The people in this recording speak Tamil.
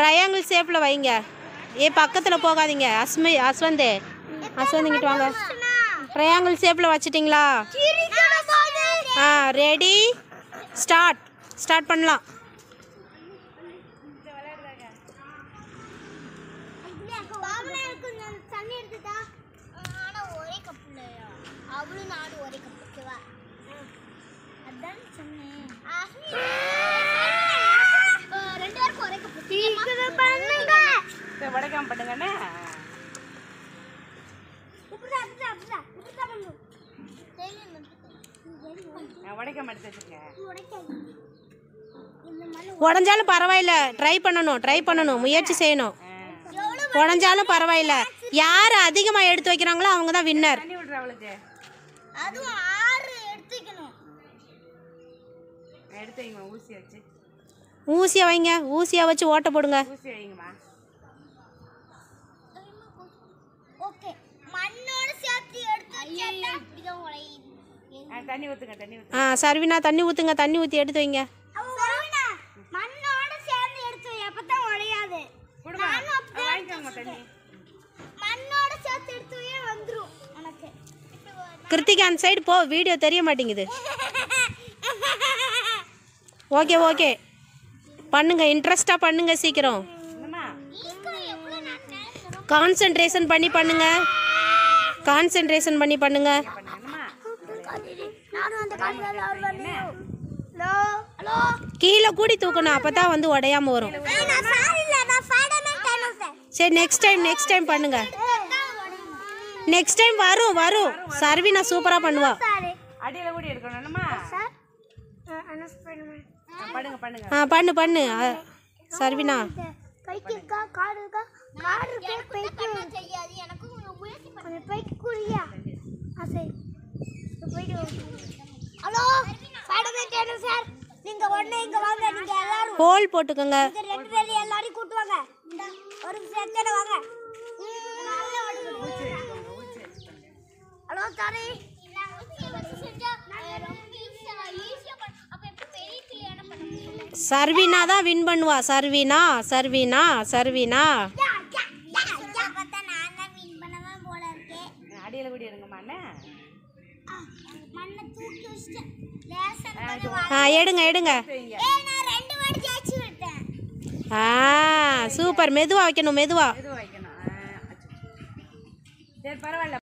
ட்ரையாங்கிள் ஷேப்பில் வைங்க ஏ பக்கத்தில் போகாதீங்க அஸ்மி அஸ்வந்தே அஸ்வந்த் இங்கிட்டு வாங்க ட்ரையாங்கிள் ஷேப்பில் வச்சிட்டிங்களா ஆ ரெடி ஸ்டார்ட் ஸ்டார்ட் பண்ணலாம் தண்ணி எடுத்துட்டா ஆனா ஒரே கப் இல்லையா அவளும் நானும் ஒரே கப் ஓகேவா அதான் சொன்னேன் ரெண்டு பேருக்கும் ஒரே கப் சீக்கிரம் பண்ணுங்க வடக்காம பண்ணுங்கண்ணே இப்படிதான் இப்படிதான் இப்படிதான் இப்படிதான் பண்ணணும் வடக்காம எடுத்து வச்சுருக்கேன் உடைக்காது இந்த மாதிரி உடஞ்சாலும் பரவாயில்ல ட்ரை பண்ணணும் ட்ரை பண்ணணும் முயற்சி செய்யணும் எவ்வளவு உடஞ்சாலும் பரவாயில்ல யார் அதிகமாக எடுத்து வைக்கிறாங்களோ அவங்க தான் வின்னர் தண்ணி விட்ற அவளுக்கு அதுவும் ஆறு எடுத்துக்கணும் எடுத்து வைங்கம்மா ஊசி வச்சு ஊசியை வைங்க ஊசியை வச்சு ஓட்ட போடுங்க ஊசி வைங்கம்மா ஓகே மண்ணோட சேர்த்து எடுத்து வச்சா இப்படிதான் உடையுது ஆ, தண்ணி ஊற்றுங்க தண்ணி ஊற்றுங்க ஆ சர்வினா தண்ணி ஊற்றுங்க தண்ணி ஊற்றி எடுத்து வைங்க சரவணா, மண்ணோட சேர்ந்து எடுத்து வை, அப்பதான் உடையாது கொடுமா நானும் அப்படிதான் வாங்கிக்கோங்க தண்ணி மண்ணோட சேர்த்து எடுத்து வை, வந்துரும் உனக்கு கிருத்திகா அந்த சைடு போ வீடியோ தெரிய மாட்டேங்குது ஓகே ஓகே பண்ணுங்க இன்ட்ரெஸ்டாக பண்ணுங்க சீக்கிரம் என்னம்மா கான்சென்ட்ரேஷன் பண்ணி பண்ணுங்க கான்சென்ட்ரேஷன் பண்ணி பண்ணுங்க என்னம்மா நானும் அந்த காலையில ஹலோ ஹலோ கீழே கூடி தூக்கணும் அப்போ தான் வந்து உடையாம வரும் நான் சாரி இல்ல நான் ஃபைடர்மேன் டைனோசர் சரி நெக்ஸ்ட் டைம் நெக்ஸ்ட் டைம் பண்ணுங்க நெக்ஸ்ட் டைம் வரும் வரும் சர்வினா சூப்பராக பண்ணுவா சாரி அடியில் கூடி எடுக்கணும் என்னம்மா சார் நான் ஸ்பைடர்மேன் ஆ, பண்ணுங்க பண்ணுங்க ஆ பண்ணு பண்ணு ஆ, சர்வினா பைக் இருக்கா கார் இருக்கா கார் இருக்கு பைக் தெரியாது எனக்கு முயற்சி பண்ணு பைக் குடியா ஆ சரி போயிட்டு ஹலோ ஸ்பைடர்மேன் டைனோ சார் நீங்க உடனே இங்க வாங்க நீங்க எல்லாரும் ஹோல் போட்டுக்கோங்க இந்த ரெண்டு பேர்ல எல்லாரையும் கூட்டு வாங்க இந்த ஒரு செகண்ட் வாங்க ஹலோ சாரி சர்வினா தான் வின் பண்ணுவா சர்வினா சர்வினா சர்வினா அடியில் கூடி எடுங்கம்மா என்ன மண்ணை தூக்கி வச்சுட்டேன் லேசா ஆ எடுங்க எடுங்க வைங்க ஏய் நான் ரெண்டு வாட்டி ஜெயிச்சு விட்டேன் ஆ சூப்பர் மெதுவா வைக்கணும் மெதுவா எதுவும் வைக்கணும் ஆ, அச்சோ. சரி பரவாயில்ல